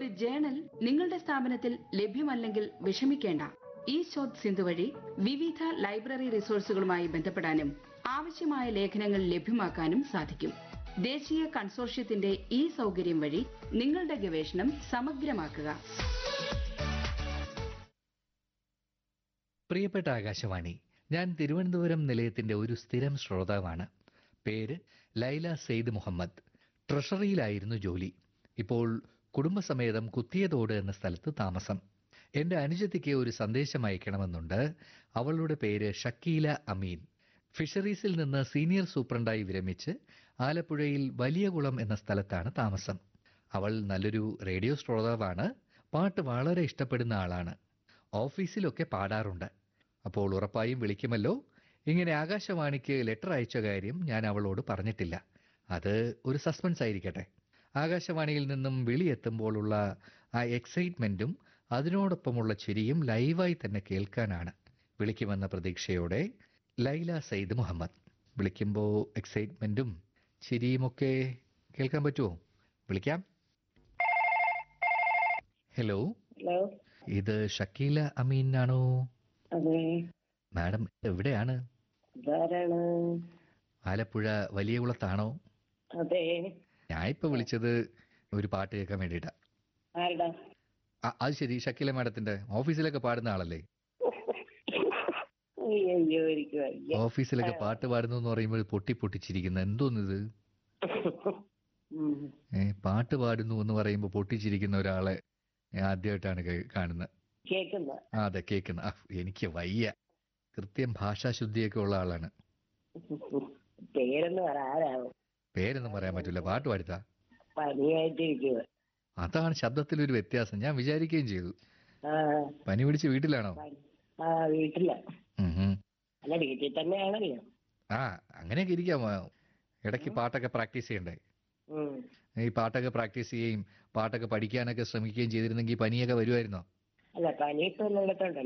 ഒരു ജേണൽ നിങ്ങളുടെ സ്ഥാപനത്തിൽ ലഭ്യമല്ലെങ്കിൽ വിഷമിക്കേണ്ട ഈ ശോധ് സിന്ധു വഴി വിവിധ ലൈബ്രറി റിസോഴ്സുകളുമായി ബന്ധപ്പെടാനും ആവശ്യമായ ലേഖനങ്ങൾ ലഭ്യമാക്കാനും സാധിക്കും ദേശീയ കൺസോർഷ്യത്തിന്റെ ഈ സൗകര്യം വഴി നിങ്ങളുടെ ഗവേഷണം സമഗ്രമാക്കുക പ്രിയപ്പെട്ട ആകാശവാണി ഞാൻ തിരുവനന്തപുരം നിലയത്തിന്റെ ഒരു സ്ഥിരം ശ്രോതാവാണ് പേര് ലൈല സെയ്ദ് മുഹമ്മദ് ട്രഷറിയിലായിരുന്നു ജോലി ഇപ്പോൾ കുടുംബസമേതം കുത്തിയതോട് എന്ന സ്ഥലത്ത് താമസം എന്റെ അനുജത്തിക്ക് ഒരു സന്ദേശം അയക്കണമെന്നുണ്ട് അവളുടെ പേര് ഷക്കീല അമീൻ ഫിഷറീസിൽ നിന്ന് സീനിയർ സൂപ്രണ്ടായി വിരമിച്ച് ആലപ്പുഴയിൽ വലിയകുളം എന്ന സ്ഥലത്താണ് താമസം അവൾ നല്ലൊരു റേഡിയോ ശ്രോതാവാണ് പാട്ട് വളരെ ഇഷ്ടപ്പെടുന്ന ആളാണ് ഓഫീസിലൊക്കെ പാടാറുണ്ട് അപ്പോൾ ഉറപ്പായും വിളിക്കുമല്ലോ ഇങ്ങനെ ആകാശവാണിക്ക് ലെറ്റർ അയച്ച കാര്യം ഞാൻ അവളോട് പറഞ്ഞിട്ടില്ല അത് ഒരു സസ്പെൻസ് ആയിരിക്കട്ടെ ആകാശവാണിയിൽ നിന്നും വിളിയെത്തുമ്പോഴുള്ള ആ എക്സൈറ്റ്മെന്റും അതിനോടൊപ്പമുള്ള ചിരിയും ലൈവായി തന്നെ കേൾക്കാനാണ് വിളിക്കുമെന്ന പ്രതീക്ഷയോടെ ലൈല സയ്യിദ് മുഹമ്മദ് വിളിക്കുമ്പോൾ എക്സൈറ്റ്മെന്റും ചിരിയുമൊക്കെ കേൾക്കാൻ പറ്റുമോ വിളിക്കാം ഹലോ ഹലോ ഇത് ഷക്കീല അമീൻ ആണോ അതെ മാഡം എവിടെയാണ് ഇതാരാണ് ആലപ്പുഴ വലിയ കുളത്താണോ അതെ ഞാൻ ഇപ്പൊ വിളിച്ചത് ഒരു പാട്ട് കേൾക്കാൻ വേണ്ടിയിട്ടാ ആരുടെ ആ, അത് ശരി ഷക്കീല മാഡത്തിന്റെ ഓഫീസിലൊക്കെ പാടുന്ന ആളല്ലേ അയ്യോ എനിക്ക് വയ്യ ഓഫീസിലൊക്കെ പാട്ട് പാടുന്നു എന്ന് പറയുമ്പോൾ പൊട്ടി പൊട്ടിച്ചിരിക്കുന്ന എന്തോന്നിത് ഉം. ഏ, പാട്ട് പാടുന്നു എന്ന് പറയുമ്പോൾ പൊട്ടിച്ചിരിക്കുന്ന ഒരാളെ ഞാൻ ആദ്യമായിട്ടാണ് കേ- കാണുന്നത് കേക്കുന്ന ആ അതെ കേൾക്കുന്ന ആ, എനിക്ക് വയ്യ കൃത്യം ഭാഷാശുദ്ധിയൊക്കെ ഉള്ള ആളാണ് പേരെന്ന് പറ ആരാവും പേരൊന്നും പറയാൻ പറ്റില്ല പാട്ട് പാടുത്താ പനിയായിട്ടിരിക്കുക അതാണ് ശബ്ദത്തിലൊരു വ്യത്യാസം ഞാൻ വിചാരിക്കുകയും ചെയ്തു ആ പനി പിടിച്ച് വീട്ടിലാണോ പനി- ആ വീട്ടില ഉം ഉം. അല്ല വീട്ടിൽ തന്നെയാണല്ലോ ആ അങ്ങനെയൊക്കെ ഇരിക്കാം ആ, ഇടയ്ക്ക് പാട്ടൊക്കെ പ്രാക്ടീസ് ചെയ്യണ്ടേ ഉം. ഈ പാട്ടൊക്കെ പ്രാക്ടീസ് ചെയ്യുകയും പാട്ടൊക്കെ പഠിക്കാനൊക്കെ ശ്രമിക്കുകയും ചെയ്തിരുന്നെങ്കിൽ പനിയൊക്കെ വരുമായിരുന്നോ അല്ല പനി ഇപ്പൊ എല്ലായിടത്തുണ്ടല്ലോ